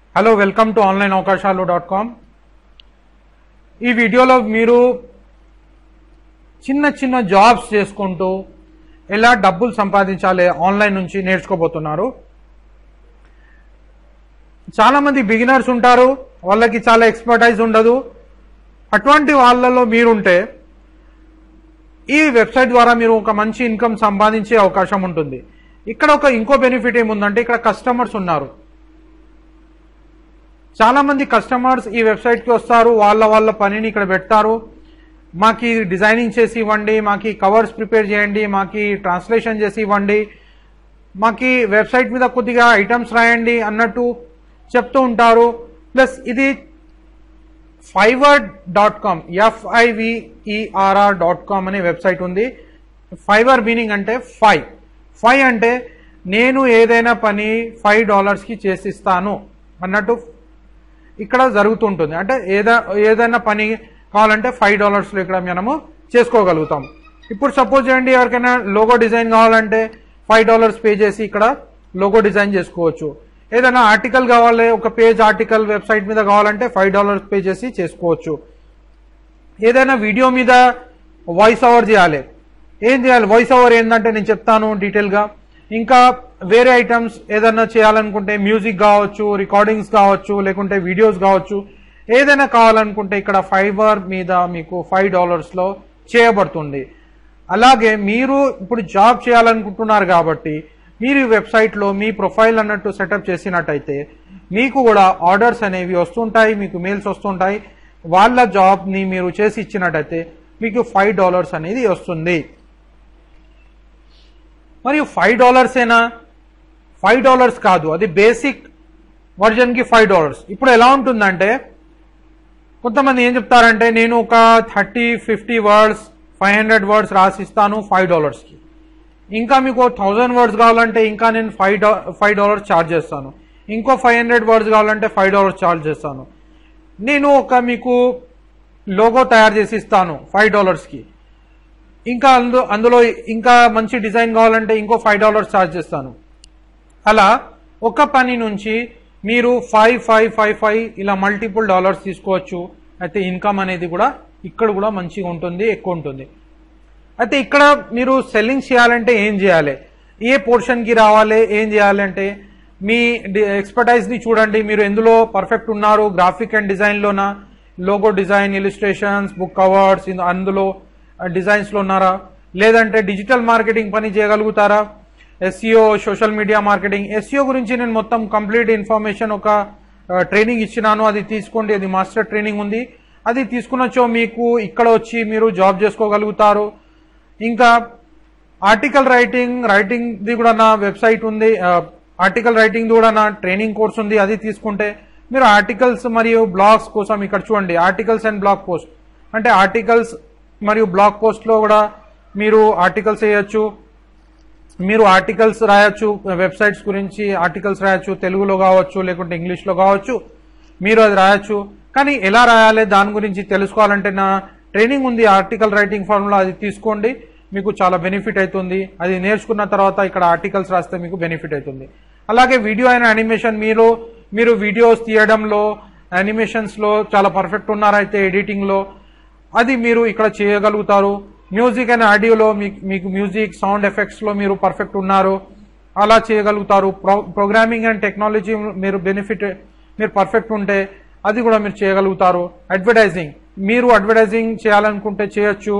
Hello welcome to online అవకాశాలు dot com ఈ వీడియోలో మీరు చిన్న చిన్న జాబ్స్ చేసుకుంటూ ఎలా డబ్బులు సంపాదించాలి ఆన్లైన్ నుంచి నేర్చుకోబోతున్నారు చాలా మంది బిగినర్స్ ఉంటారు వాళ్ళకి చాలా ఎక్స్పర్టైజ్ ఉండదు అటువంటి వాళ్ళలో మీరుంటే ఈ వెబ్సైట్ ద్వారా మీరు ఒక మంచి ఇన్కమ్ సంపాదించే అవకాశం ఉంటుంది ఇక్కడ ఒక ఇంకో బెనిఫిట్ ఏముందంటే ఇక్కడ కస్టమర్స్ ఉన్నారు చాలా మంది కస్టమర్స్ ఈ వెబ్సైట్ కి వస్తారు వాళ్ళ వాళ్ళ పనిని ఇక్కడ పెడతారు మాకి డిజైనింగ్ చేసి ఇవ్వండి మాకి కవర్స్ ప్రిపేర్ చేయండి మాకి ట్రాన్స్లేషన్ చేసి ఇవ్వండి మాకి వెబ్సైట్ మీద కొద్దిగా ఐటమ్స్ రాయండి అన్నట్టు చెప్తూ ఉంటారు ప్లస్ ఇది Fiverr dot com F I V E R R dot com అనే వెబ్సైట్ ఉంది ఫైవర్ మీనింగ్ అంటే ఫైవ్ ఫైవ్ అంటే నేను ఏదైనా పని ఫైవ్ డాలర్స్కి చేసిస్తాను అన్నట్టు ఇక్కడ జరుగుతుంటుంది అంటే ఏదా ఏదైనా పని కావాలంటే ఫైవ్ డాలర్స్లో ఇక్కడ మనము చేసుకోగలుగుతాం ఇప్పుడు సపోజ్ చేయండి ఎవరికైనా లోగో డిజైన్ కావాలంటే ఫైవ్ డాలర్స్ పే చేసి ఇక్కడ లోగో డిజైన్ చేసుకోవచ్చు ఏదైనా ఆర్టికల్ కావాలి ఒక పేజ్ ఆర్టికల్ వెబ్సైట్ మీద కావాలంటే ఫైవ్ డాలర్స్ పే చేసి చేసుకోవచ్చు ఏదైనా వీడియో మీద వాయిస్ ఓవర్ చేయాలి ఏం చేయాలి వాయిస్ ఓవర్ ఏంటంటే నేను చెప్తాను డీటెయిల్గా ఇంకా వేరే ఐటమ్స్ ఏదైనా చేయాలనుకుంటే మ్యూజిక్ కావచ్చు రికార్డింగ్స్ కావచ్చు లేకుంటే వీడియోస్ కావచ్చు ఏదైనా కావాలనుకుంటే ఇక్కడ ఫైబర్ మీద మీకు ఫైవ్ డాలర్స్లో చేయబడుతుంది అలాగే మీరు ఇప్పుడు జాబ్ చేయాలనుకుంటున్నారు కాబట్టి మీరు ఈ వెబ్సైట్లో మీ ప్రొఫైల్ అన్నట్టు సెటప్ చేసినట్టయితే మీకు కూడా ఆర్డర్స్ అనేవి వస్తుంటాయి మీకు మెయిల్స్ వస్తుంటాయి వాళ్ళ జాబ్ని మీరు చేసి ఇచ్చినట్టయితే మీకు ఫైవ్ డాలర్స్ అనేది వస్తుంది మరియు ఫైవ్ డాలర్సేనా ఫైవ్ డాలర్స్ కాదు అది బేసిక్ వర్జన్కి ఫైవ్ డాలర్స్ ఇప్పుడు ఎలా ఉంటుందంటే కొంతమంది ఏం చెప్తారంటే నేను ఒక thirty fifty words five hundred words రాసిస్తాను ఫైవ్ డాలర్స్కి ఇంకా మీకు థౌజండ్ వర్డ్స్ కావాలంటే ఇంకా నేను ఫైవ్ డా ఫైవ్ డాలర్స్ ఛార్జ్ చేస్తాను ఇంకో ఫైవ్ హండ్రెడ్ వర్డ్స్ కావాలంటే ఫైవ్ డాలర్స్ ఛార్జ్ చేస్తాను నేను ఒక మీకు లోగో తయారు చేసి ఇస్తాను ఫైవ్ డాలర్స్కి ఇంకా అందు అందులో ఇంకా మంచి డిజైన్ కావాలంటే ఇంకో ఫైవ్ డాలర్స్ ఛార్జ్ చేస్తాను అలా ఒక పని నుంచి మీరు ఫైవ్ ఫైవ్ ఫైవ్ ఫైవ్ ఇలా మల్టిపుల్ డాలర్స్ తీసుకోవచ్చు అయితే ఇన్కమ్ అనేది కూడా ఇక్కడ కూడా మంచిగా ఉంటుంది ఎక్కువ ఉంటుంది అయితే ఇక్కడ మీరు సెల్లింగ్ చేయాలంటే ఏం చేయాలి ఏ పోర్షన్కి రావాలి ఏం చేయాలంటే మీ ఎక్స్పర్టైజ్ని చూడండి మీరు ఎందులో పర్ఫెక్ట్ ఉన్నారు గ్రాఫిక్ అండ్ డిజైన్లోనా logo design illustrations book covers అందులో డిజైన్స్లో ఉన్నారా లేదంటే డిజిటల్ మార్కెటింగ్ పని చేయగలుగుతారా SEO social media marketing SEO గురించి నేను మొత్తం కంప్లీట్ ఇన్ఫర్మేషన్ ఒక ట్రైనింగ్ ఇచ్చినాను అది తీసుకోండి అది మాస్టర్ ట్రైనింగ్ ఉంది అది తీసుకున్నచో మీకు ఇక్కడ వచ్చి మీరు జాబ్ చేసుకోగలుగుతారు ఇంకా ఆర్టికల్ రైటింగ్ రైటింగ్ది కూడా నా వెబ్సైట్ ఉంది ఆర్టికల్ రైటింగ్ కూడా నా ట్రైనింగ్ కోర్స్ ఉంది అది తీసుకుంటే మీరు ఆర్టికల్స్ మరియు బ్లాగ్స్ కోసం ఇక్కడ చూడండి ఆర్టికల్స్ అండ్ బ్లాగ్ పోస్ట్ అంటే ఆర్టికల్స్ మరియు బ్లాగ్ పోస్ట్లో కూడా మీరు ఆర్టికల్స్ వేయచ్చు మీరు ఆర్టికల్స్ రాయొచ్చు వెబ్సైట్స్ గురించి ఆర్టికల్స్ రాయొచ్చు తెలుగులో కావచ్చు లేకుంటే ఇంగ్లీష్లో కావచ్చు మీరు అది రాయొచ్చు కానీ ఎలా రాయాలి దాని గురించి తెలుసుకోవాలంటే నా ట్రైనింగ్ ఉంది ఆర్టికల్ రైటింగ్ ఫార్ములా అది తీసుకోండి మీకు చాలా బెనిఫిట్ అవుతుంది అది నేర్చుకున్న తర్వాత ఇక్కడ ఆర్టికల్స్ రాస్తే మీకు బెనిఫిట్ అవుతుంది అలాగే వీడియో అయిన యానిమేషన్ మీరు మీరు వీడియోస్ తీయడంలో యానిమేషన్స్లో చాలా పర్ఫెక్ట్ ఉన్నారైతే ఎడిటింగ్లో అది మీరు ఇక్కడ చేయగలుగుతారు మ్యూజిక్ అండ్ ఆడియోలో మీకు మ్యూజిక్ సౌండ్ ఎఫెక్ట్స్లో మీరు పర్ఫెక్ట్ ఉన్నారు అలా చేయగలుగుతారు ప్రో ప్రోగ్రామింగ్ అండ్ టెక్నాలజీ మీరు బెనిఫిట్ మీరు పర్ఫెక్ట్ ఉంటే అది కూడా మీరు చేయగలుగుతారు అడ్వర్టైజింగ్ మీరు అడ్వర్టైజింగ్ చేయాలనుకుంటే చేయొచ్చు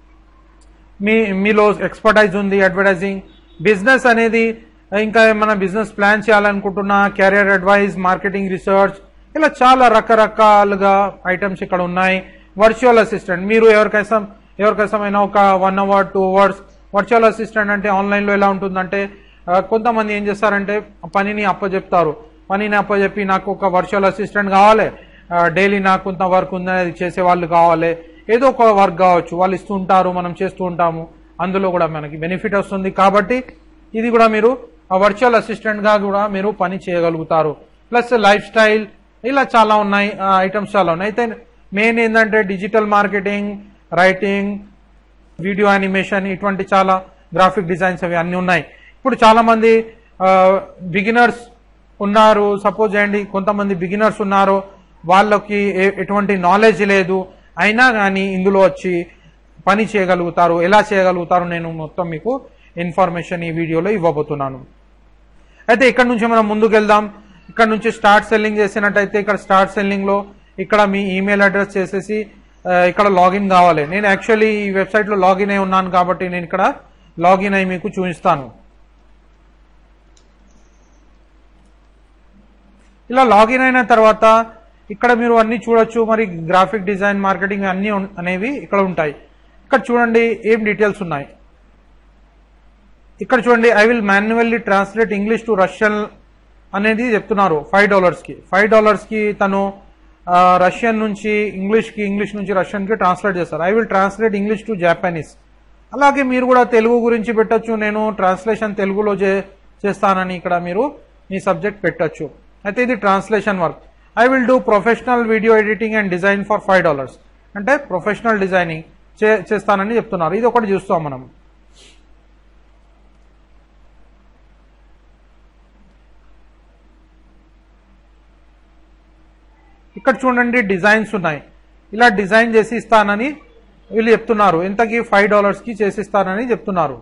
మీ మీలో ఎక్స్పర్టైజ్ ఉంది అడ్వర్టైజింగ్ బిజినెస్ అనేది ఇంకా ఏమైనా బిజినెస్ ప్లాన్ చేయాలనుకుంటున్నా కెరియర్ అడ్వైజ్ మార్కెటింగ్ రీసెర్చ్ ఇలా చాలా రకరకాలుగా ఐటమ్స్ ఇక్కడ ఉన్నాయి వర్చువల్ అసిస్టెంట్ మీరు ఎవరికైనా ఎవరికోసమైనా ఒక one hour two hours virtual assistant అంటే ఆన్లైన్లో ఎలా ఉంటుందంటే కొంతమంది ఏం చేస్తారంటే పనిని అప్పచెప్తారు పనిని అప్పచెప్పి నాకు ఒక వర్చువల్ అసిస్టెంట్ కావాలి డైలీ నాకు కొంత వర్క్ ఉంది అది చేసే వాళ్ళు కావాలి ఏదో ఒక వర్క్ కావచ్చు వాళ్ళు ఇస్తూ ఉంటారు మనం చేస్తూ ఉంటాము అందులో కూడా మనకి బెనిఫిట్ వస్తుంది కాబట్టి ఇది కూడా మీరు వర్చువల్ అసిస్టెంట్గా కూడా మీరు పని చేయగలుగుతారు ప్లస్ లైఫ్ స్టైల్ ఇలా చాలా ఉన్నాయి ఐటమ్స్ చాలా ఉన్నాయి అయితే మెయిన్ ఏంటంటే digital marketing writing video animation ఇటువంటి చాలా గ్రాఫిక్ డిజైన్స్ అవి అన్నీ ఉన్నాయి ఇప్పుడు చాలా మంది బిగినర్స్ ఉన్నారు సపోజ్ చేయండి కొంతమంది బిగినర్స్ ఉన్నారు వాళ్ళకి ఏ- ఎటువంటి నాలెడ్జ్ లేదు అయినా కానీ ఇందులో వచ్చి పని చేయగలుగుతారు ఎలా చేయగలుగుతారు నేను మొత్తం మీకు ఇన్ఫర్మేషన్ ఈ వీడియోలో ఇవ్వబోతున్నాను అయితే ఇక్కడ నుంచి మనం ముందుకు వెళ్దాం ఇక్కడ నుంచి స్టార్ట్ సెల్లింగ్ చేసినట్టయితే ఇక్కడ స్టార్ట్ సెల్లింగ్ లో ఇక్కడ మీ ఈమెయిల్ అడ్రస్ చేసేసి ఆ, ఇక్కడ లాగిన్ కావాలి నేను యాక్చువల్లీ ఈ వెబ్సైట్ లో లాగిన్ అయి ఉన్నాను కాబట్టి నేను ఇక్కడ లాగిన్ అయి మీకు చూపిస్తాను ఇలా లాగిన్ అయిన తర్వాత ఇక్కడ మీరు అన్ని చూడొచ్చు మరి గ్రాఫిక్ డిజైన్ మార్కెటింగ్ అన్ని ఉన్- అనేవి ఇక్కడ ఉంటాయి ఇక్కడ చూడండి ఏం డీటెయిల్స్ ఉన్నాయి ఇక్కడ చూడండి I will manually translate English to Russian అనేది చెప్తున్నారు ఫైవ్ డాలర్స్కి ఫైవ్ డాలర్స్కి తను ఆ, రష్యన్ నుంచి ఇంగ్లీష్కి ఇంగ్లీష్ నుంచి రష్యన్కి ట్రాన్స్లేట్ చేస్తారు I will translate English to Japanese అలాగే మీరు కూడా తెలుగు గురించి పెట్టొచ్చు నేను ట్రాన్స్లేషన్ తెలుగులో చే చేస్తానని ఇక్కడ మీరు మీ సబ్జెక్ట్ పెట్టొచ్చు అయితే ఇది translation work I will do professional video editing and design for five dollars అంటే ప్రొఫెషనల్ డిజైనింగ్ చే చేస్తానని చెప్తున్నారు ఇది ఒకటి చూస్తాం మనం ఇక్కడ చూడండి డిజైన్స్ ఉన్నాయి ఇలా డిజైన్ చేసి ఇస్తానని వీళ్ళు చెప్తున్నారు ఎంతకి ఫైవ్ డాలర్స్ కి చేసిస్తానని చెప్తున్నారు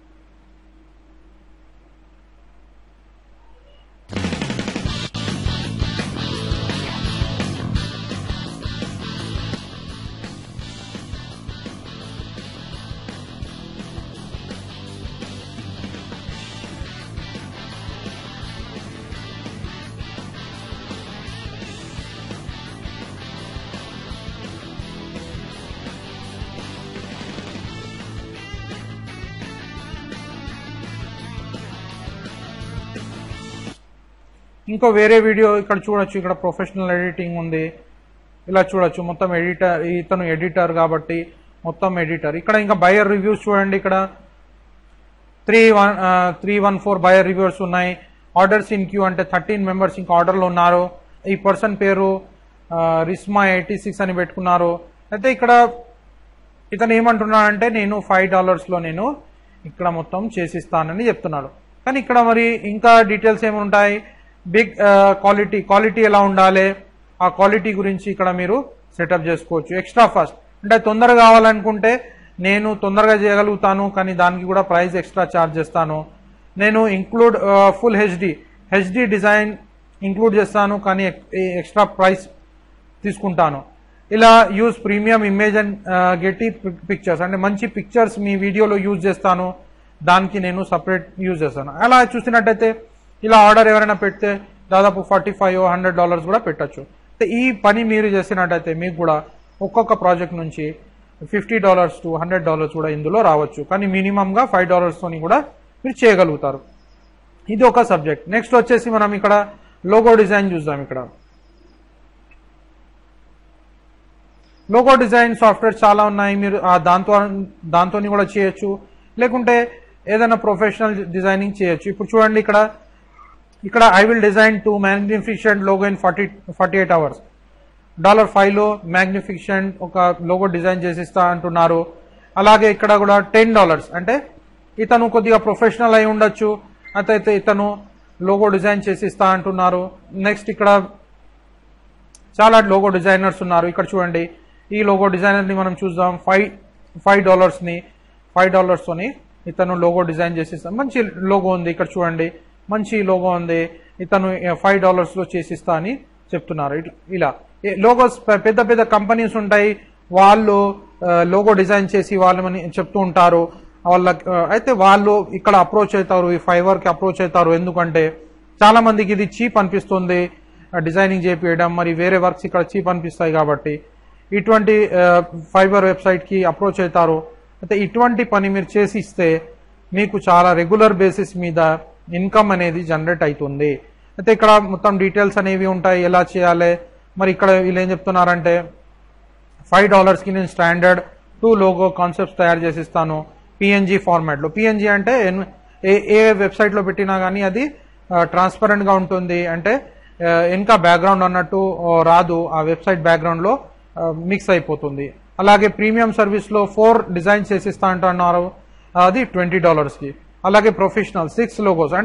ఇంకో వేరే వీడియో ఇక్కడ చూడొచ్చు ఇక్కడ ప్రొఫెషనల్ ఎడిటింగ్ ఉంది ఇలా చూడొచ్చు మొత్తం ఎడిటర్ ఇతను ఎడిటర్ కాబట్టి మొత్తం ఎడిటర్ ఇక్కడ ఇంకా బయర్ రివ్యూస్ చూడండి ఇక్కడ three one three one four buyer reviews ఉన్నాయి ఆర్డర్స్ ఇన్ క్యూ అంటే థర్టీన్ మెంబర్స్ ఇంకా ఆర్డర్లో ఉన్నారు ఈ పర్సన్ పేరు ఆ, రిస్మా ఎయిటీ సిక్స్ అని పెట్టుకున్నారు అయితే ఇక్కడ ఇతను ఏమంటున్నాడంటే నేను ఫైవ్ డాలర్స్లో నేను ఇక్కడ మొత్తం చేసిస్తానని చెప్తున్నాడు కానీ ఇక్కడ మరి ఇంకా డీటెయిల్స్ ఏమి ఉంటాయి బిగ్ క్వాలిటీ క్వాలిటీ ఎలా ఉండాలి ఆ క్వాలిటీ గురించి ఇక్కడ మీరు సెటప్ చేసుకోవచ్చు ఎక్స్ట్రా ఫాస్ట్ అంటే తొందరగా కావాలనుకుంటే నేను తొందరగా చేయగలుగుతాను కానీ దానికి కూడా ప్రైస్ ఎక్స్ట్రా ఛార్జ్ చేస్తాను నేను include full HD HD design include చేస్తాను కానీ ఎక్స్ట్రా ప్రైస్ తీసుకుంటాను ఇలా use premium image and Getty pictures అంటే మంచి పిక్చర్స్ మీ వీడియోలో యూజ్ చేస్తాను దానికి నేను సపరేట్ యూజ్ చేస్తాను అలా చూసినట్టయితే ఇలా ఆర్డర్ ఎవరైనా పెడితే దాదాపు ఫార్టీ ఫైవ్ హండ్రెడ్ డాలర్స్ కూడా పెట్టచ్చు అయితే ఈ పని మీరు చేసినట్టయితే మీకు కూడా ఒక్కొక్క ప్రాజెక్ట్ నుంచి fifty dollars to hundred dollars కూడా ఇందులో రావచ్చు కానీ మినిమంగా ఫైవ్ డాలర్స్తోని కూడా మీరు చేయగలుగుతారు ఇది ఒక సబ్జెక్ట్ నెక్స్ట్ వచ్చేసి మనం ఇక్కడ లోగో డిజైన్ చూద్దాం ఇక్కడ లోగో డిజైన్ సాఫ్ట్వేర్ చాలా ఉన్నాయి మీరు ఆ దాంతో దాంతో కూడా చేయొచ్చు లేకుంటే ఏదైనా ప్రొఫెషనల్ డిజైనింగ్ చేయొచ్చు ఇప్పుడు చూడండి ఇక్కడ ఇక్కడ I will design two magnificent logo in forty forty eight hours dollar ఫైవ్లో మ్యాగ్నిఫిషెంట్ ఒక లోగో డిజైన్ చేసిస్తా అంటున్నారు అలాగే ఇక్కడ కూడా టెన్ డాలర్స్ అంటే ఇతను కొద్దిగా ప్రొఫెషనల్ అయి ఉండొచ్చు అయితే ఇతను లోగో డిజైన్ చేసిస్తా అంటున్నారు నెక్స్ట్ ఇక్కడ చాలా లోగో డిజైనర్స్ ఉన్నారు ఇక్కడ చూడండి ఈ లోగో డిజైనర్ని మనం చూద్దాం ఫైవ్ ఫైవ్ డాలర్స్ని ఫైవ్ డాలర్స్తోని ఇతను లోగో డిజైన్ చేసిస్తాం మంచి లోగో ఉంది ఇక్కడ చూడండి మంచి లోగో ఉంది ఇతను ఫైవ్ డాలర్స్లో చేసిస్తా అని చెప్తున్నారు ఇట్లా ఇలా లోగోస్ పెద్ద పెద్ద కంపెనీస్ ఉంటాయి వాళ్ళు లోగో డిజైన్ చేసి వాళ్ళని చెప్తూ ఉంటారు వాళ్ళ అయితే వాళ్ళు ఇక్కడ అప్రోచ్ అవుతారు ఈ ఫైవర్కి అప్రోచ్ అవుతారు ఎందుకంటే చాలా మందికి ఇది చీప్ అనిపిస్తుంది డిజైనింగ్ చేపియడం మరి వేరే వర్క్స్ ఇక్కడ చీప్ అనిపిస్తాయి కాబట్టి ఇటువంటి ఫైబర్ వెబ్సైట్కి అప్రోచ్ అవుతారు అయితే ఇటువంటి పని మీరు చేసి ఇస్తే మీకు చాలా రెగ్యులర్ బేసిస్ మీద ఇన్కమ్ అనేది జనరేట్ అవుతుంది అయితే ఇక్కడ మొత్తం డీటెయిల్స్ అనేవి ఉంటాయి ఎలా చేయాలి మరి ఇక్కడ వీళ్ళు ఏం చెప్తున్నారంటే ఫైవ్ డాలర్స్కి నేను స్టాండర్డ్ టూ లోగో కాన్సెప్ట్స్ తయారు చేసి ఇస్తాను పిఎన్జీ ఫార్మాట్లో పిఎన్జీ అంటే ఎన్- ఏ ఏ వెబ్సైట్లో పెట్టినా కానీ అది ట్రాన్స్పరెంట్గా ఉంటుంది అంటే ఆ, ఇంకా బ్యాక్గ్రౌండ్ అన్నట్టు ఆ, రాదు ఆ వెబ్సైట్ బ్యాక్గ్రౌండ్లో మిక్స్ అయిపోతుంది అలాగే ప్రీమియం సర్వీస్లో ఫోర్ డిజైన్ చేసిస్తా అంటున్నారు అది ట్వంటీ డాలర్స్కి అలాగే ప్రొఫెషనల్ సిక్స్ లోగోస్ అంటే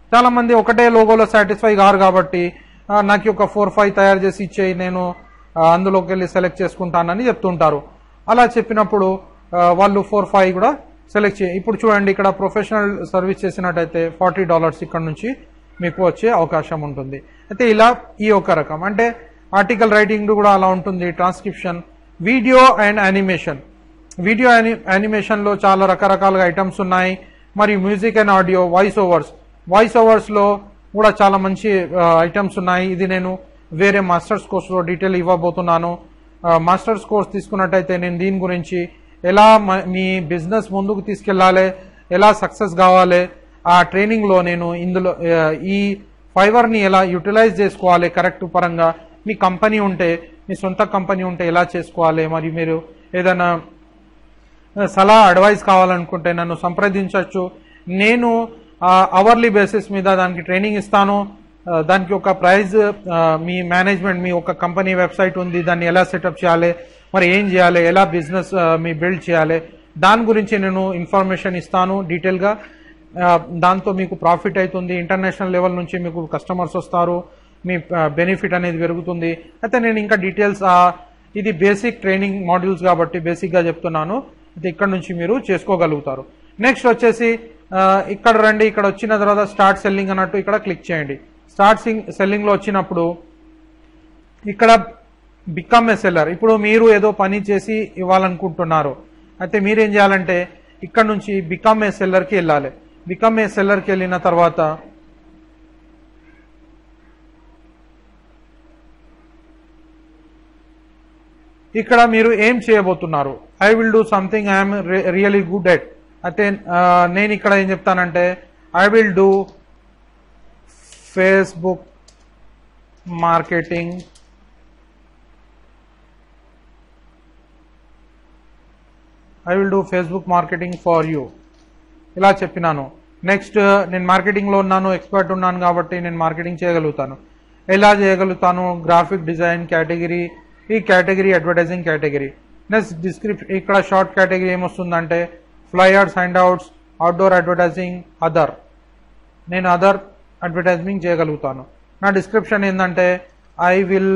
చాలా మంది ఒకటే లోగోలో సాటిస్ఫై కారు కాబట్టి ఆ, నాకు ఒక ఫోర్ ఫైవ్ తయారు చేసి ఇచ్చేయి నేను ఆ, అందులోకి వెళ్ళి సెలెక్ట్ చేసుకుంటానని చెప్తుంటారు అలా చెప్పినప్పుడు ఆ, వాళ్ళు ఫోర్ ఫైవ్ కూడా సెలెక్ట్ చేయ ఇప్పుడు చూడండి ఇక్కడ ప్రొఫెషనల్ సర్వీస్ చేసినట్టయితే ఫార్టీ డాలర్స్ ఇక్కడ నుంచి మీకు వచ్చే అవకాశం ఉంటుంది అయితే ఇలా ఈ ఒక రకం అంటే ఆర్టికల్ రైటింగ్ కూడా అలా ఉంటుంది transcription video and animation video యాని యానిమేషన్లో చాలా రకరకాలుగా ఐటమ్స్ ఉన్నాయి మరియు music and audio voice overs voice ఓవర్స్లో కూడా చాలా మంచి ఐటమ్స్ ఉన్నాయి ఇది నేను వేరే మాస్టర్స్ కోర్సులో డీటెయిల్ ఇవ్వబోతున్నాను మాస్టర్స్ కోర్స్ తీసుకున్నట్టయితే నేను దీని గురించి ఎలా మ- మీ బిజినెస్ ముందుకు తీసుకెళ్లాలి ఎలా సక్సెస్ కావాలి ఆ ట్రైనింగ్లో నేను ఇందులో ఆ, ఈ ఫైవర్ని ఎలా యూటిలైజ్ చేసుకోవాలి కరెక్ట్ పరంగా మీ కంపెనీ ఉంటే మీ సొంత కంపెనీ ఉంటే ఎలా చేసుకోవాలి మరి మీరు ఏదైనా సలహా అడ్వైస్ కావాలనుకుంటే నన్ను సంప్రదించవచ్చు నేను అవర్లీ బేసిస్ మీద దానికి ట్రైనింగ్ ఇస్తాను ఆ, దానికి ఒక ప్రైజ్ ఆ, మీ మేనేజ్మెంట్ మీ ఒక కంపెనీ వెబ్సైట్ ఉంది దాన్ని ఎలా సెటప్ చేయాలి మరి ఏం చేయాలి ఎలా బిజినెస్ మీ బిల్డ్ చేయాలి దాని గురించి నేను ఇన్ఫర్మేషన్ ఇస్తాను డీటెయిల్గా ఆ, దాంతో మీకు ప్రాఫిట్ అవుతుంది ఇంటర్నేషనల్ లెవెల్ నుంచి మీకు కస్టమర్స్ వస్తారు మీ బెనిఫిట్ అనేది పెరుగుతుంది అయితే నేను ఇంకా డీటెయిల్స్ ఇది బేసిక్ ట్రైనింగ్ మాడ్యూల్స్ కాబట్టి బేసిక్గా చెప్తున్నాను అయితే ఇక్కడ నుంచి మీరు చేసుకోగలుగుతారు నెక్స్ట్ వచ్చేసి ఆ, ఇక్కడ రండి ఇక్కడ వచ్చిన తర్వాత స్టార్ట్ సెల్లింగ్ అన్నట్టు ఇక్కడ క్లిక్ చేయండి స్టార్ట్ సెల్లింగ్లో వచ్చినప్పుడు ఇక్కడ బికమ్ ఏ సెల్లర్ ఇప్పుడు మీరు ఏదో పని చేసి ఇవ్వాలనుకుంటున్నారు అయితే మీరేం చేయాలంటే ఇక్కడ నుంచి బికమ్ ఏ సెల్లర్కి వెళ్ళాలి బికమ్ ఏ సెల్లర్కి వెళ్ళిన తర్వాత ఇక్కడ మీరు ఏం చేయబోతున్నారు I will do something I'm really good at అయితే ఆ, నేను ఇక్కడ ఏం చెప్తానంటే I will do Facebook marketing I will do Facebook marketing for you ఇలా చెప్పినాను నెక్స్ట్ నేను మార్కెటింగ్లో ఉన్నాను ఎక్స్పర్ట్ ఉన్నాను కాబట్టి నేను మార్కెటింగ్ చేయగలుగుతాను ఎలా చేయగలుగుతాను గ్రాఫిక్ డిజైన్ కేటగిరీ ఈ category advertising category next description ఇక్కడ షార్ట్ కేటగిరీ ఏమొస్తుందంటే flyers handouts outdoor advertising other నేను అదర్ అడ్వర్టైజింగ్ చేయగలుగుతాను నా డిస్క్రిప్షన్ ఏంటంటే ఐ విల్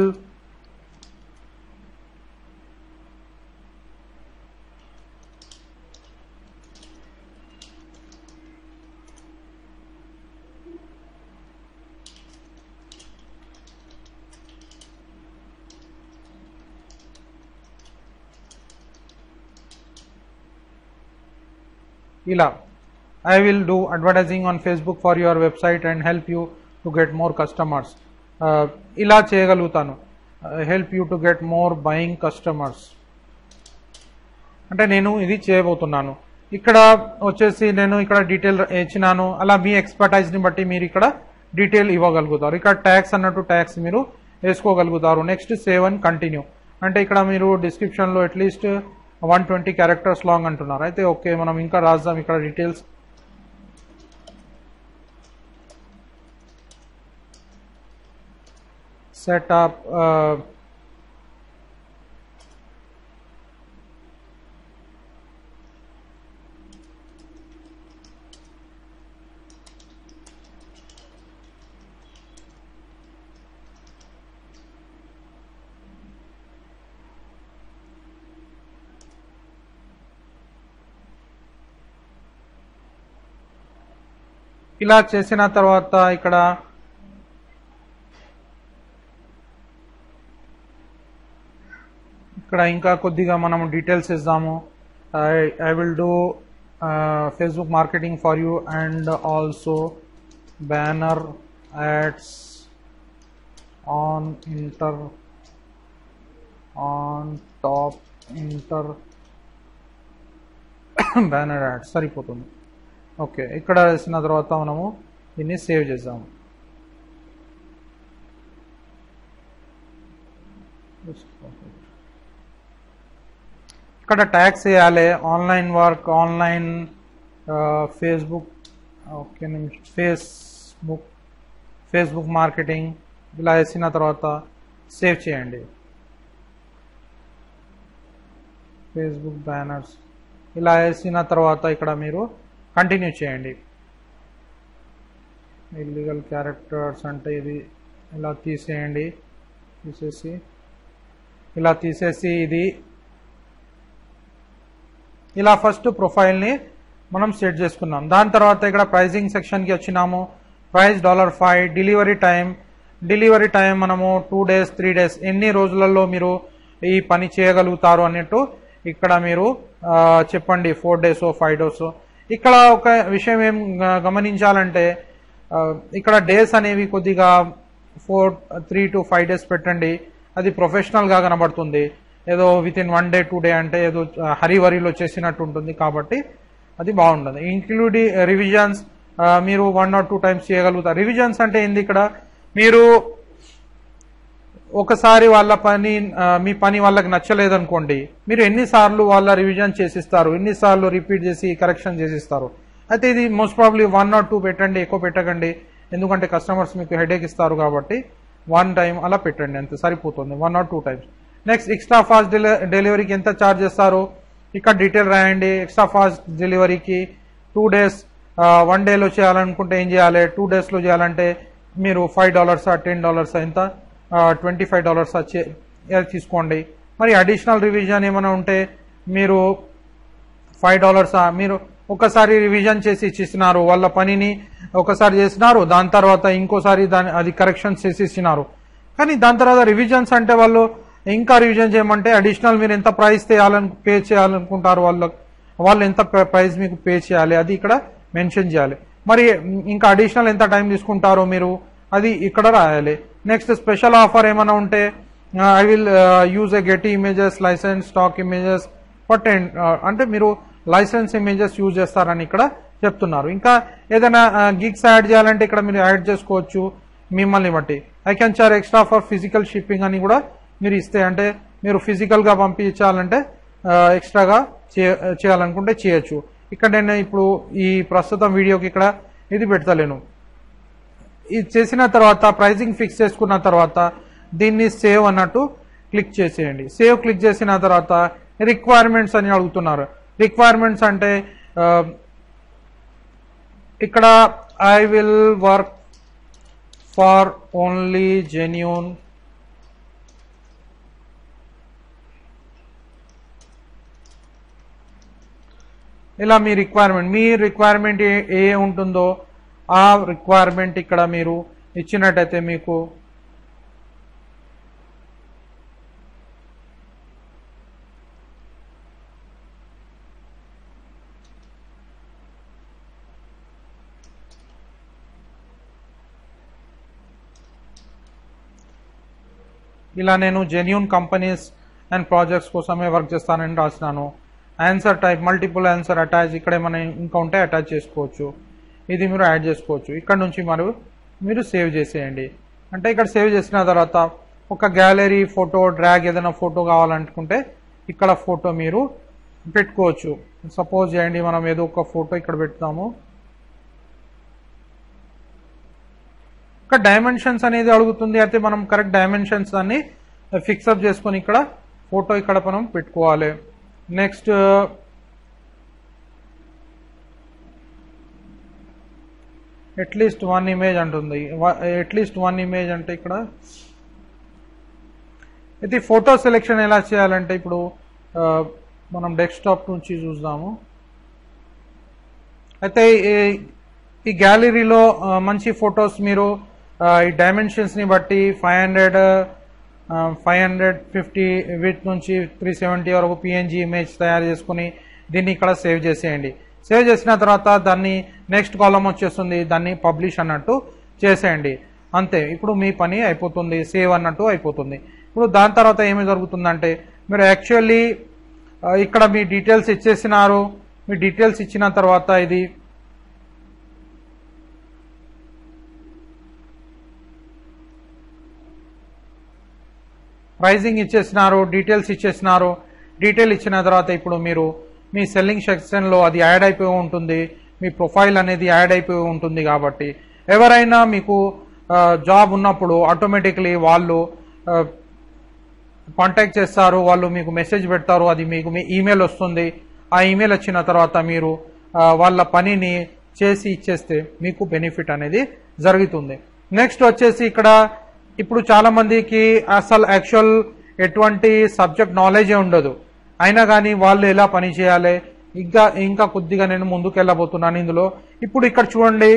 ఇలా I will do advertising on Facebook for your website and help you to get more customers ఇలా చేయగలుగుతాను help you to get more buying customers అంటే నేను ఇది చేయబోతున్నాను ఇక్కడ వచ్చేసి నేను ఇక్కడ డీటెయిల్ ఇచ్చినాను అలా మీ ఎక్స్పర్టైజ్ని బట్టి మీరు ఇక్కడ డీటెయిల్ ఇవ్వగలుగుతారు ఇక్కడ ట్యాక్స్ అన్నట్టు ట్యాక్స్ మీరు వేసుకోగలుగుతారు నెక్స్ట్ సేవ్ అండ్ కంటిన్యూ అంటే ఇక్కడ మీరు డిస్క్రిప్షన్లో at least one twenty characters long అంటున్నారు అయితే ఓకే మనం ఇంకా రాద్దాం ఇక్కడ డీటెయిల్స్ సెటప్ ఇలా చేసిన తర్వాత ఇక్కడ ఇక్కడ ఇంకా కొద్దిగా మనం డీటెయిల్స్ ఇద్దాము I I will do Facebook marketing for you and also banner ads on inter on top inter banner ads సరిపోతుంది ఓకే ఇక్కడ వేసిన తర్వాత మనము దీన్ని సేవ్ చేద్దాము ఇక్కడ ట్యాక్స్ వేయాలి online work online Facebook okay Facebook Facebook marketing ఇలా వేసిన తర్వాత సేవ్ చేయండి ఫేస్బుక్ బ్యానర్స్ ఇలా వేసిన తర్వాత ఇక్కడ మీరు కంటిన్యూ చేయండి ఇల్లీగల్ క్యారెక్టర్స్ అంటే ఇది ఇలా తీసేయండి తీసేసి ఇలా తీసేసి ఇది ఇలా ఫస్ట్ ప్రొఫైల్ని మనం సెట్ చేసుకున్నాం దాని తర్వాత ఇక్కడ ప్రైజింగ్ సెక్షన్కి వచ్చినాము price dollar five delivery time delivery time మనము టూ డేస్ త్రీ డేస్ ఎన్ని రోజులలో మీరు ఈ పని చేయగలుగుతారు అన్నట్టు ఇక్కడ మీరు ఆ, చెప్పండి ఫోర్ డేస్ ఫైవ్ డేస్ ఇక్కడ ఒక విషయం ఏం గ- గమనించాలంటే ఆ, ఇక్కడ డేస్ అనేవి కొద్దిగా four three to five days పెట్టండి అది ప్రొఫెషనల్గా కనబడుతుంది ఏదో within one day two day అంటే ఏదో హరివరిలో చేసినట్టు ఉంటుంది కాబట్టి అది బాగుంటుంది ఇంక్లూడింగ్ రివిజన్స్ మీరు వన్ ఆర్ టూ టైమ్స్ చేయగలుగుతారు రివిజన్స్ అంటే ఏంది ఇక్కడ మీరు ఒకసారి వాళ్ళ పని ఆ, మీ పని వాళ్ళకి నచ్చలేదనుకోండి మీరు ఎన్నిసార్లు వాళ్ళ రివిజన్ చేసిస్తారు ఎన్నిసార్లు రిపీట్ చేసి కరెక్షన్ చేసిస్తారు అయితే ఇది most probably one or two పెట్టండి ఎక్కువ పెట్టకండి ఎందుకంటే కస్టమర్స్ మీకు హెడేక్ ఇస్తారు కాబట్టి వన్ టైం అలా పెట్టండి అంతే సరిపోతుంది one or two times next extra fast డెలివరీకి ఎంత ఛార్జ్ చేస్తారు ఇక్కడ డీటెయిల్ రాయండి ఎక్స్ట్రా ఫాస్ట్ డెలివరీకి టూ డేస్ వన్ డేలో చేయాలనుకుంటే ఏం చేయాలి టూ డేస్లో చేయాలంటే మీరు ఫైవ్ డాలర్సా టెన్ డాలర్సా ఎంత ట్వంటీ ఫైవ్ డాలర్స్ వచ్చే తీసుకోండి మరి అడిషనల్ రివిజన్ ఏమైనా ఉంటే మీరు ఫైవ్ డాలర్సా మీరు ఒకసారి రివిజన్ చేసి ఇచ్చిస్తున్నారు వాళ్ళ పనిని ఒకసారి చేసినారు దాని తర్వాత ఇంకోసారి దాని అది కరెక్షన్ చేసి ఇచ్చినారు కానీ దాని తర్వాత రివిజన్స్ అంటే వాళ్ళు ఇంకా రివిజన్ చేయమంటే అడిషనల్ మీరు ఎంత ప్రైస్ చేయాలని పే చేయాలనుకుంటారు వాళ్ళ వాళ్ళు ఎంత ప్రైస్ మీకు పే చేయాలి అది ఇక్కడ మెన్షన్ చేయాలి మరి ఇంకా అడిషనల్ ఎంత టైం తీసుకుంటారో మీరు అది ఇక్కడ రాయాలి నెక్స్ట్ స్పెషల్ ఆఫర్ ఏమైనా ఉంటే I will use a get images license stock images for ten అంటే మీరు లైసెన్స్ ఇమేజెస్ యూజ్ చేస్తారని ఇక్కడ చెప్తున్నారు ఇంకా ఏదైనా గిగ్స్ యాడ్ చేయాలంటే ఇక్కడ మీరు యాడ్ చేసుకోవచ్చు మిమ్మల్ని బట్టి I can charge extra for physical shipping అని కూడా మీరు ఇస్తే అంటే మీరు ఫిజికల్ గా పంపించాలంటే ఎక్స్ట్రాగా చేయాలనుకుంటే చేయొచ్చు ఇక్కడ నేను ఇప్పుడు ఈ ప్రస్తుతం వీడియోకి ఇక్కడ ఇది పెడతలేను ఇది చేసిన తర్వాత ప్రైజింగ్ ఫిక్స్ చేసుకున్న తర్వాత దీన్ని సేవ్ అన్నట్టు క్లిక్ చేసేయండి సేవ్ క్లిక్ చేసిన తర్వాత రిక్వైర్మెంట్స్ అని అడుగుతున్నారు రిక్వైర్మెంట్స్ అంటే ఆ, ఇక్కడ I will work for only genuine ఇలా మీ రిక్వైర్మెంట్ మీ రిక్వైర్మెంట్ ఏ ఏ ఉంటుందో ఆ రిక్వైర్మెంట్ ఇక్కడ మీరు ఇచ్చినట్టయితే మీకు ఇలా నేను జెన్యూన్ కంపెనీస్ అండ్ ప్రాజెక్ట్స్ కోసమే వర్క్ చేస్తానని రాసినాను answer type multiple answer attach ఇక్కడ ఏమైనా ఇంకా ఉంటే అటాచ్ చేసుకోవచ్చు ఇది మీరు యాడ్ చేసుకోవచ్చు ఇక్కడ నుంచి మరి మీరు సేవ్ చేసేయండి అంటే ఇక్కడ సేవ్ చేసిన తర్వాత ఒక గ్యాలరీ ఫోటో డ్రాగ్ ఏదైనా ఫోటో కావాలనుకుంటే ఇక్కడ ఫోటో మీరు పెట్టుకోవచ్చు సపోజ్ చేయండి మనం ఏదో ఒక ఫోటో ఇక్కడ పెడతాము ఇక్కడ డైమెన్షన్స్ అనేది అడుగుతుంది అయితే మనం కరెక్ట్ డైమెన్షన్స్ అన్ని ఫిక్సప్ చేసుకొని ఇక్కడ ఫోటో ఇక్కడ మనం పెట్టుకోవాలి నెక్స్ట్ అట్లీస్ట్ వన్ ఇమేజ్ అంటుంది అట్లీస్ట్ వన్ ఇమేజ్ అంటే ఇక్కడ అయితే ఫోటో సెలెక్షన్ ఎలా చేయాలంటే ఇప్పుడు ఆ, మనం డెస్క్టాప్ నుంచి చూద్దాము అయితే ఈ- ఈ గ్యాలరీలో ఆ, మంచి ఫొటోస్ మీరు ఆ, ఈ డైమెన్షన్స్ ని బట్టి five hundred five hundred fifty with నుంచి త్రీ సెవెంటీ వరకు పిఎన్జీ ఇమేజ్ తయారు చేసుకుని దీన్ని ఇక్కడ సేవ్ చేసేయండి సేవ్ చేసిన తర్వాత దాన్ని నెక్స్ట్ కాలం వచ్చేస్తుంది దాన్ని పబ్లిష్ అన్నట్టు చేసేయండి అంతే ఇప్పుడు మీ పని అయిపోతుంది సేవ్ అన్నట్టు అయిపోతుంది ఇప్పుడు దాని తర్వాత ఏమి జరుగుతుందంటే మీరు యాక్చువల్లీ ఇక్కడ మీ డీటెయిల్స్ ఇచ్చేసినారు మీ డీటెయిల్స్ ఇచ్చిన తర్వాత ఇది ప్రైజింగ్ ఇచ్చేసినారు డీటెయిల్స్ ఇచ్చేసినారు డీటెయిల్ ఇచ్చిన తర్వాత ఇప్పుడు మీరు మీ సెల్లింగ్ సెక్షన్లో అది యాడ్ అయిపోయి ఉంటుంది మీ ప్రొఫైల్ అనేది యాడ్ అయిపోయి ఉంటుంది కాబట్టి ఎవరైనా మీకు జాబ్ ఉన్నప్పుడు ఆటోమేటిక్లీ వాళ్ళు కాంటాక్ట్ చేస్తారు వాళ్ళు మీకు మెసేజ్ పెడతారు అది మీకు మీ ఈమెయిల్ వస్తుంది ఆ ఈమెయిల్ వచ్చిన తర్వాత మీరు ఆ, వాళ్ళ పనిని చేసి ఇచ్చేస్తే మీకు బెనిఫిట్ అనేది జరుగుతుంది నెక్స్ట్ వచ్చేసి ఇక్కడ ఇప్పుడు చాలా మందికి అసలు యాక్చువల్ ఎటువంటి సబ్జెక్ట్ నాలెడ్జే ఉండదు అయినా కానీ వాళ్ళు ఎలా పని చేయాలి ఇంకా ఇంకా కొద్దిగా నేను ముందుకు వెళ్ళబోతున్నాను ఇందులో ఇప్పుడు ఇక్కడ చూడండి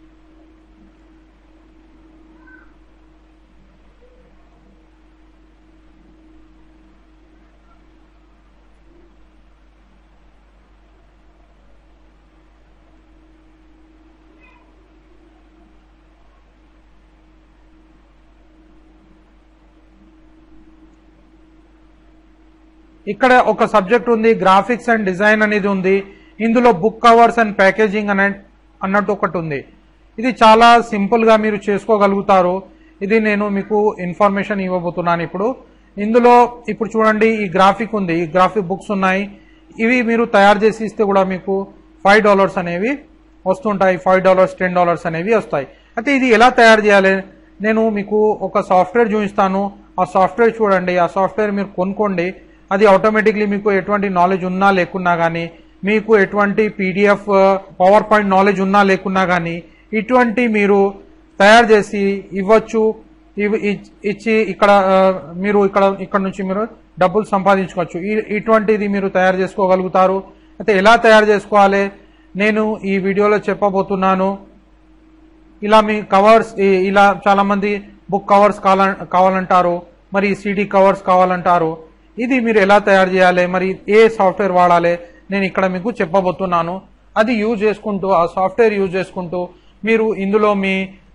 ఇక్కడ ఒక సబ్జెక్ట్ ఉంది గ్రాఫిక్స్ అండ్ డిజైన్ అనేది ఉంది ఇందులో బుక్ కవర్స్ అండ్ ప్యాకేజింగ్ అనే అన్నట్టు ఒకటి ఉంది ఇది చాలా సింపుల్ గా మీరు చేసుకోగలుగుతారు ఇది నేను మీకు ఇన్ఫర్మేషన్ ఇవ్వబోతున్నాను ఇప్పుడు ఇందులో ఇప్పుడు చూడండి ఈ గ్రాఫిక్ ఉంది ఈ గ్రాఫిక్ బుక్స్ ఉన్నాయి ఇవి మీరు తయారు చేసి ఇస్తే కూడా మీకు ఫైవ్ డాలర్స్ అనేవి వస్తుంటాయి ఫైవ్ డాలర్స్ టెన్ డాలర్స్ అనేవి వస్తాయి అయితే ఇది ఎలా తయారు చేయాలి నేను మీకు ఒక సాఫ్ట్వేర్ చూపిస్తాను ఆ సాఫ్ట్వేర్ చూడండి ఆ సాఫ్ట్వేర్ మీరు కొనుక్కోండి అది ఆటోమేటిక్లీ మీకు ఎటువంటి నాలెడ్జ్ ఉన్నా లేకున్నా కానీ మీకు ఎటువంటి పీడిఎఫ్ పవర్ పాయింట్ నాలెడ్జ్ ఉన్నా లేకున్నా కానీ ఇటువంటి మీరు తయారు చేసి ఇవ్వచ్చు ఇవ్- ఇచ్- ఇచ్చి ఇక్కడ ఆ, మీరు ఇక్కడ ఇక్కడ నుంచి మీరు డబ్బులు సంపాదించుకోవచ్చు ఈ- ఇటువంటిది మీరు తయారు చేసుకోగలుగుతారు అయితే ఎలా తయారు చేసుకోవాలి నేను ఈ వీడియోలో చెప్పబోతున్నాను ఇలా మీ కవర్స్ ఈ- ఇలా చాలా మంది బుక్ కవర్స్ కావాల కావాలంటారు మరి సిడి కవర్స్ కావాలంటారు ఇది మీరు ఎలా తయారు చేయాలి మరి ఏ సాఫ్ట్వేర్ వాడాలి నేను ఇక్కడ మీకు చెప్పబోతున్నాను అది యూజ్ చేసుకుంటూ ఆ సాఫ్ట్వేర్ యూజ్ చేసుకుంటూ మీరు ఇందులో మీ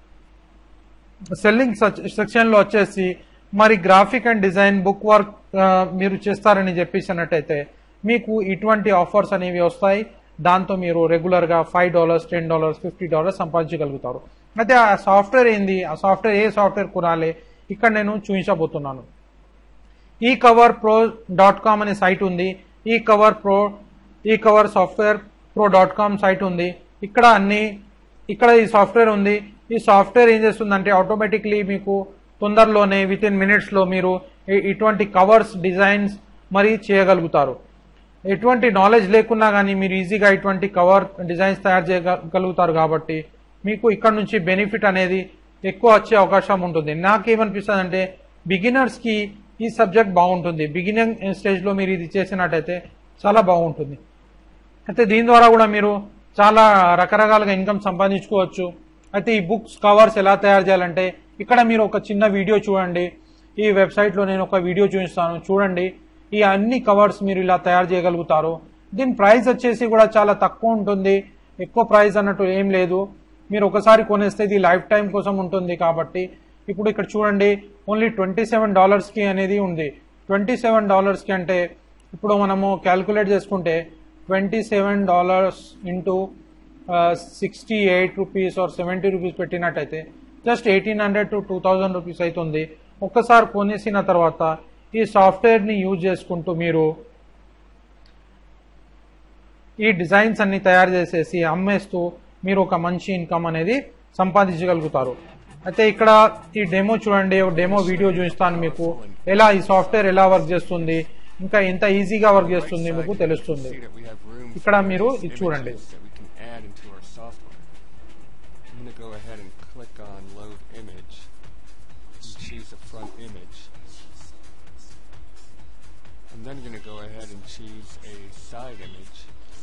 సెల్లింగ్ సెక్షన్ లో వచ్చేసి మరి graphic and design book work ఆ, మీరు చేస్తారని చెప్పేసినట్టయితే మీకు ఇటువంటి ఆఫర్స్ అనేవి వస్తాయి దాంతో మీరు రెగ్యులర్ గా five dollars ten dollars fifty dollars సంపాదించగలుగుతారు అయితే ఆ సాఫ్ట్వేర్ ఏంది ఆ సాఫ్ట్వేర్ ఏ సాఫ్ట్వేర్ కొనాలి ఇక్కడ నేను చూపించబోతున్నాను ఈ కవర్ ప్రో డాట్ కామ్ అనే సైట్ ఉంది ఈ కవర్ ప్రో ఈ Cover software Pro dot com site ఉంది ఇక్కడ అన్ని ఇక్కడ ఈ సాఫ్ట్వేర్ ఉంది ఈ సాఫ్ట్వేర్ ఏం చేస్తుందంటే ఆటోమేటిక్లీ మీకు తొందరలోనే విత్ ఇన్ మినిట్స్ లో మీరు ఇ- ఇటువంటి కవర్స్ డిజైన్స్ మరి చేయగలుగుతారు ఎటువంటి నాలెడ్జ్ లేకున్నా కానీ మీరు ఈజీగా ఇటువంటి కవర్ డిజైన్స్ తయారు చేయగలుగుతారు కాబట్టి మీకు ఇక్కడ నుంచి బెనిఫిట్ అనేది ఎక్కువ వచ్చే అవకాశం ఉంటుంది నాకేమనిపిస్తుంది అంటే బిగినర్స్ కి ఈ సబ్జెక్ట్ బాగుంటుంది బిగినింగ్ స్టేజ్ లో మీరు ఇది చేసినట్టయితే చాలా బాగుంటుంది అయితే దీని ద్వారా కూడా మీరు చాలా రకరకాలుగా ఇన్కమ్ సంపాదించుకోవచ్చు అయితే ఈ బుక్స్ కవర్స్ ఎలా తయారు చేయాలంటే ఇక్కడ మీరు ఒక చిన్న వీడియో చూడండి ఈ వెబ్సైట్ లో నేను ఒక వీడియో చూపిస్తాను చూడండి ఈ అన్ని కవర్స్ మీరు ఇలా తయారు చేయగలుగుతారు దీని ప్రైస్ వచ్చేసి కూడా చాలా తక్కువ ఉంటుంది ఎక్కువ ప్రైస్ అన్నట్టు ఏం లేదు మీరు ఒకసారి కొనేస్తే ఇది లైఫ్ టైం కోసం ఉంటుంది కాబట్టి ఇప్పుడు ఇక్కడ చూడండి ఓన్లీ ట్వంటీ సెవెన్ డాలర్స్ కి అనేది ఉంది ట్వంటీ సెవెన్ డాలర్స్ కి అంటే ఇప్పుడు మనము క్యాల్కులేట్ చేసుకుంటే twenty seven dollars into sixty eight rupees or seventy rupees పెట్టినట్టయితే just eighteen hundred to two thousand rupees అవుతుంది ఒక్కసారి కొనేసిన తర్వాత ఈ సాఫ్ట్వేర్ ని యూజ్ చేసుకుంటూ మీరు ఈ డిజైన్స్ అన్ని తయారు చేసేసి అమ్మేస్తూ మీరు ఒక మంచి ఇన్కమ్ అనేది సంపాదించగలుగుతారు అయితే ఇక్కడ ఈ డెమో చూడండి ఒక డెమో వీడియో చూపిస్తాను మీకు ఎలా ఈ సాఫ్ట్వేర్ ఎలా వర్క్ చేస్తుంది ఇంకా ఎంత ఈజీగా వర్క్ చేస్తుంది మీకు తెలుస్తుంది See that we have room ఇక్కడ for మీరు various ఇది చూడండి. images that we can add into our software. I'm going to go ahead and click on load image and choose a front image. I'm then going to go ahead and choose a side image.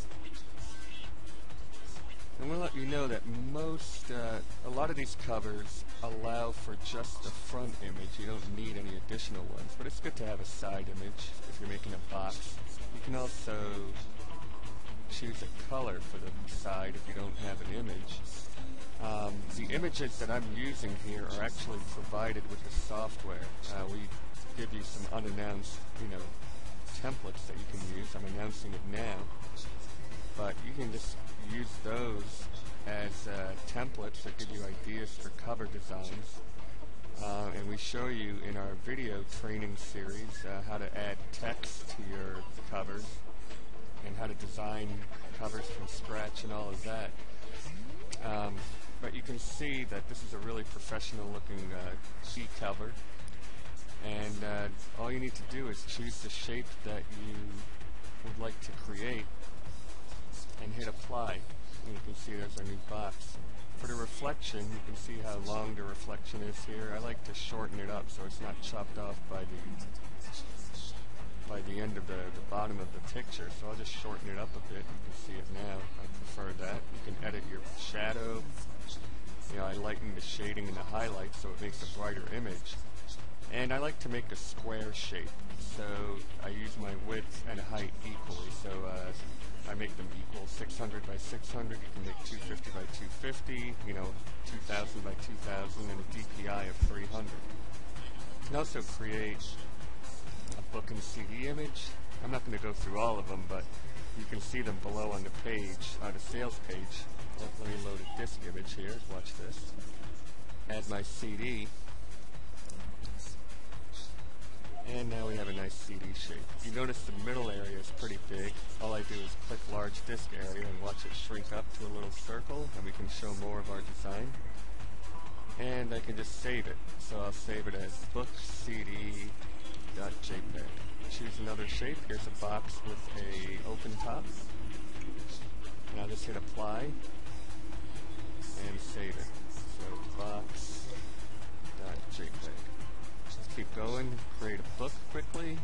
And we'll let you know that most, uh, a lot of these covers allow for just the front image. You don't need any additional ones, but it's good to have a side image if you're making a box. You can also choose a color for the side if you don't have an image. Um, the images that I'm using here are actually provided with the software. Uh, we give you some unannounced, you know, templates that you can use. I'm announcing it now but you can just use those as uh, templates that give you ideas for cover designs. Uh, and we show you in our video training series uh, how to add text to your covers and how to design covers from scratch and all of that. Um, but you can see that this is a really professional looking uh, sheet cover. And uh, all you need to do is choose the shape that you would like to create and hit apply. And you can see there's our new box. For the reflection, you can see how long the reflection is here. I like to shorten it up so it's not chopped off by the by the end of the, the bottom of the picture. So I'll just shorten it up a bit. You can see it now. I prefer that. You can edit your shadow. You know, I lighten the shading and the highlights so it makes a brighter image. And I like to make a square shape. So I use my width and height equally. So uh, I make them equal 600 by 600. You can make 250 by 250, you know, 2000 by 2000, and a DPI of 300. You can also create a book and CD image. I'm not going to go through all of them, but you can see them below on the page, on the sales page. Let, let me load a disk image here. Watch this. Add my CD. And now we have a nice CD shape. You notice the middle area is pretty big. All I do is click large disk area and watch it shrink up to a little circle, and we can show more of our design. And I can just save it. So I'll save it as book CD .jpeg. Choose another shape. Here's a box with a open top. And I'll just hit apply and save it. So box.jpeg. Just keep going. Create a book quickly.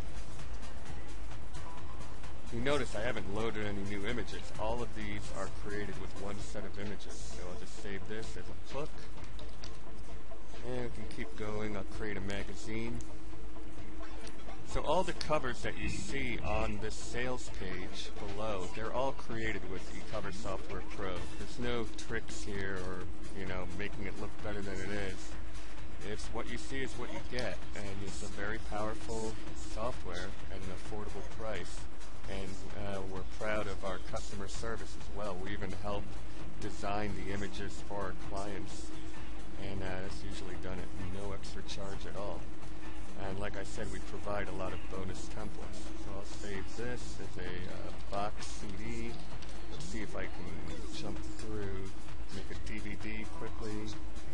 You notice I haven't loaded any new images. All of these are created with one set of images. So I'll just save this as a book. And we can keep going. I'll create a magazine. So all the covers that you see on this sales page below, they're all created with eCover Software Pro. There's no tricks here or, you know, making it look better than it is. It's what you see is what you get, and it's a very powerful software at an affordable price. And uh, we're proud of our customer service as well. We even help design the images for our clients, and uh, that's usually done at no extra charge at all. And like I said, we provide a lot of bonus templates. So I'll save this as a uh, box CD. Let's see if I can jump through, make a DVD quickly.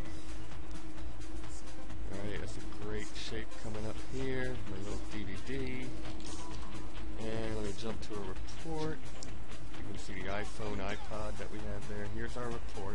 Alright, that's a great shape coming up here. My little DVD. And let me jump to a report. You can see the iPhone, iPod that we have there. Here's our report.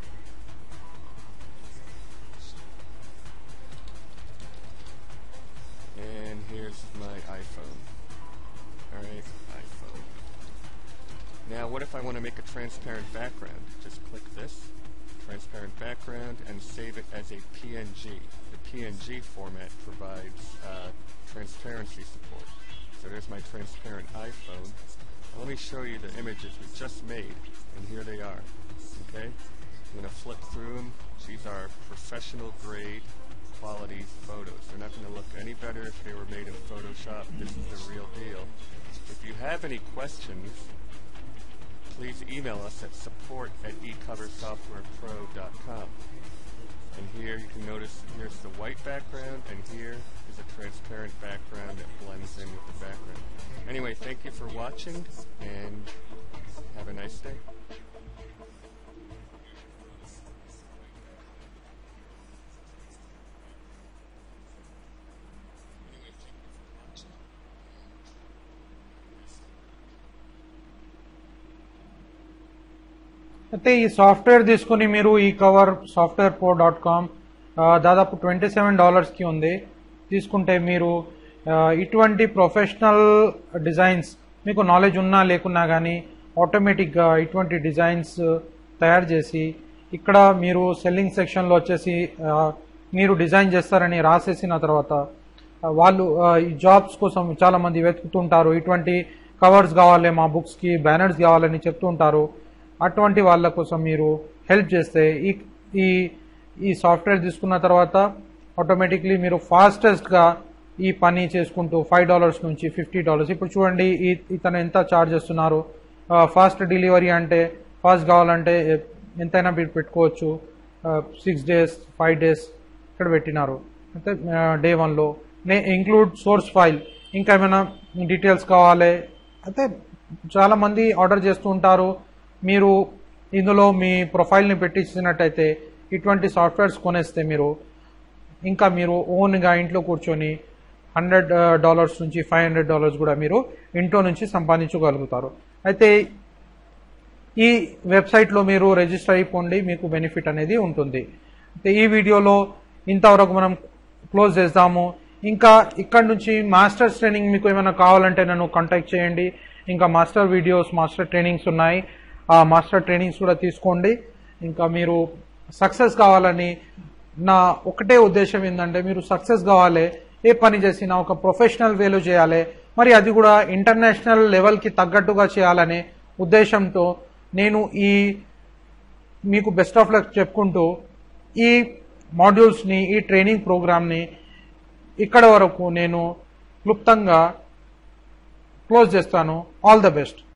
And here's my iPhone. Alright, iPhone. Now, what if I want to make a transparent background? Just click this, transparent background, and save it as a PNG. The PNG format provides uh, transparency support. So there's my transparent iPhone. Now let me show you the images we just made, and here they are. Okay? I'm going to flip through them. These are professional grade quality photos. They're not going to look any better if they were made in Photoshop. This is the real deal. If you have any questions, please email us at support at ecoversoftwarepro.com. And here you can notice here's the white background, and here is a transparent background that blends in with the background. Anyway, thank you for watching, and have a nice day. అయితే ఈ software తీసుకుని మీరు ఈ Cover software Pro dot com దాదాపు twenty seven డాలర్స్కి ఉంది తీసుకుంటే మీరు ఆ, ఇటువంటి ప్రొఫెషనల్ డిజైన్స్ మీకు నాలెడ్జ్ ఉన్నా లేకున్నా కానీ ఆటోమేటిక్గా ఇటువంటి డిజైన్స్ తయారు చేసి ఇక్కడ మీరు సెల్లింగ్ సెక్షన్లో వచ్చేసి ఆ, మీరు డిజైన్ చేస్తారని రాసేసిన తర్వాత ఆ, వాళ్ళు ఆ, ఈ జాబ్స్ కోసం చాలా మంది వెతుకుతుంటారు ఇటువంటి కవర్స్ కావాలి మా బుక్స్కి బ్యానర్స్ కావాలని చెప్తూ ఉంటారు అటువంటి వాళ్ళ కోసం మీరు హెల్ప్ చేస్తే ఈ ఈ ఈ సాఫ్ట్వేర్ తీసుకున్న తర్వాత ఆటోమేటిక్లీ మీరు ఫాస్టెస్ట్గా ఈ పని చేసుకుంటూ ఫైవ్ డాలర్స్ నుంచి ఫిఫ్టీ డాలర్స్ ఇప్పుడు చూడండి ఈ ఇతను ఎంత ఛార్జ్ చేస్తున్నారు ఫాస్ట్ డెలివరీ అంటే ఫాస్ట్ కావాలంటే ఎ- ఎంతైనా మీరు పెట్టుకోవచ్చు సిక్స్ డేస్ ఫైవ్ డేస్ ఇక్కడ పెట్టినారు అయితే డే వన్లో నే ఇంక్లూడ్ సోర్స్ ఫైల్ ఇంకా ఏమైనా డీటెయిల్స్ కావాలి అయితే చాలా మంది ఆర్డర్ చేస్తూ ఉంటారు మీరు ఇందులో మీ ప్రొఫైల్ని పెట్టించినట్టయితే ఇటువంటి సాఫ్ట్వేర్స్ కొనేస్తే మీరు ఇంకా మీరు ఓన్గా ఇంట్లో కూర్చొని హండ్రెడ్ డాలర్స్ నుంచి ఫైవ్ హండ్రెడ్ డాలర్స్ కూడా మీరు ఇంట్లో నుంచి సంపాదించగలుగుతారు అయితే ఈ వెబ్సైట్లో మీరు రిజిస్టర్ అయిపోండి మీకు బెనిఫిట్ అనేది ఉంటుంది అయితే ఈ వీడియోలో ఇంతవరకు మనం క్లోజ్ చేద్దాము ఇంకా ఇక్కడ నుంచి మాస్టర్స్ ట్రైనింగ్ మీకు ఏమైనా కావాలంటే నన్ను కాంటాక్ట్ చేయండి ఇంకా మాస్టర్ వీడియోస్ మాస్టర్ ట్రైనింగ్స్ ఉన్నాయి ఆ మాస్టర్ ట్రైనింగ్స్ కూడా తీసుకోండి ఇంకా మీరు సక్సెస్ కావాలని నా ఒకటే ఉద్దేశం ఏంటంటే మీరు సక్సెస్ కావాలి ఏ పని చేసినా ఒక ప్రొఫెషనల్ వేలో చేయాలి మరి అది కూడా ఇంటర్నేషనల్ లెవెల్కి తగ్గట్టుగా చేయాలనే ఉద్దేశంతో నేను ఈ మీకు బెస్ట్ ఆఫ్ లక్ చెప్పుకుంటూ ఈ మాడ్యూల్స్ని ఈ ట్రైనింగ్ ప్రోగ్రామ్ని ఇక్కడ వరకు నేను క్లుప్తంగా క్లోజ్ చేస్తాను ఆల్ ద బెస్ట్